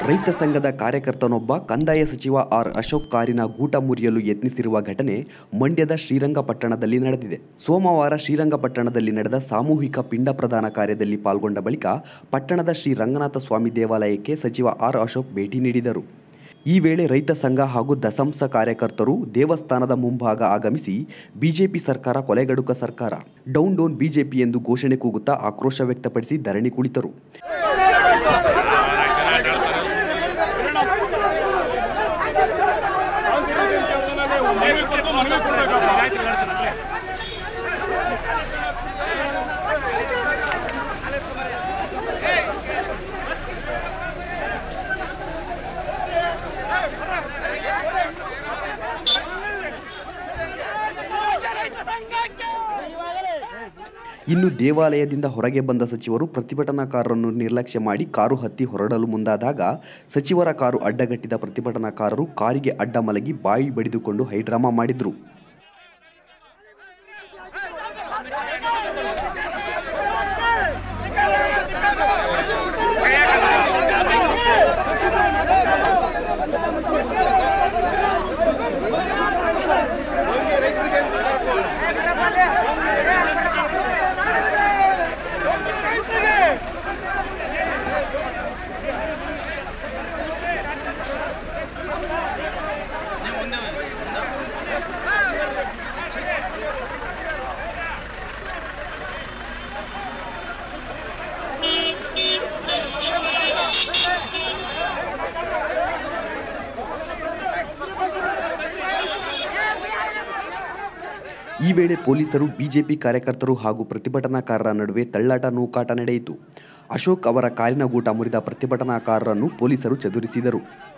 ರೈತ ಸಂಘದ ಕಾರ್ಯಕರ್ತನೊಬ್ಬ ಕಂದಾಯ ಸಚಿವ ಆರ್ ಅಶೋಕ್ ಕಾರಿನ ಗೂಟ ಮುರಿಯಲು ಯತ್ನಿಸಿರುವ ಘಟನೆ ಮಂಡ್ಯದ ಶ್ರೀರಂಗಪಟ್ಟಣದಲ್ಲಿ ನಡೆದಿದೆ ಸೋಮವಾರ ಶ್ರೀರಂಗಪಟ್ಟಣದಲ್ಲಿ ನಡೆದ ಸಾಮೂಹಿಕ ಪಿಂಡ ಪ್ರದಾನ ಕಾರ್ಯದಲ್ಲಿ ಪಾಲ್ಗೊಂಡ ಬಳಿಕ ಪಟ್ಟಣದ ಶ್ರೀ ರಂಗನಾಥ ಸ್ವಾಮಿ ದೇವಾಲಯಕ್ಕೆ ಸಚಿವ ಆರ್ ಅಶೋಕ್ ಭೇಟಿ ನೀಡಿದರು ಈ ವೇಳೆ ರೈತ ಸಂಘ ಹಾಗೂ ದಸಂಸ ಕಾರ್ಯಕರ್ತರು ದೇವಸ್ಥಾನದ ಮುಂಭಾಗ ಆಗಮಿಸಿ ಬಿಜೆಪಿ ಸರ್ಕಾರ ಕೊಲೆಗಡುಕ ಸರ್ಕಾರ ಡೌನ್ ಡೌನ್ ಬಿಜೆಪಿ ಎಂದು ಘೋಷಣೆ ಕೂಗುತ್ತಾ ಆಕ್ರೋಶ ವ್ಯಕ್ತಪಡಿಸಿ ಧರಣಿ ಕುಳಿತರು ಇನ್ನು ದೇವಾಲಯದಿಂದ ಹೊರಗೆ ಬಂದ ಸಚಿವರು ಪ್ರತಿಭಟನಾಕಾರರನ್ನು ನಿರ್ಲಕ್ಷ್ಯ ಮಾಡಿ ಕಾರು ಹತ್ತಿ ಹೊರಡಲು ಮುಂದಾದಾಗ ಸಚಿವರ ಕಾರು ಅಡ್ಡಗಟ್ಟಿದ ಪ್ರತಿಭಟನಾಕಾರರು ಕಾರಿಗೆ ಅಡ್ಡ ಮಲಗಿ ಬಾಯಿ ಬಡಿದುಕೊಂಡು ಹೈಡ್ರಾಮಾ ಮಾಡಿದ್ರು ಈ ವೇಳೆ ಪೊಲೀಸರು ಬಿಜೆಪಿ ಕಾರ್ಯಕರ್ತರು ಹಾಗೂ ಪ್ರತಿಭಟನಾಕಾರರ ನಡುವೆ ತಳ್ಳಾಟ ನೂಕಾಟ ನಡೆಯಿತು ಅಶೋಕ್ ಅವರ ಕಾರಿನ ಗೂಟ ಮುರಿದ ಪ್ರತಿಭಟನಾಕಾರರನ್ನು ಪೊಲೀಸರು ಚದುರಿಸಿದರು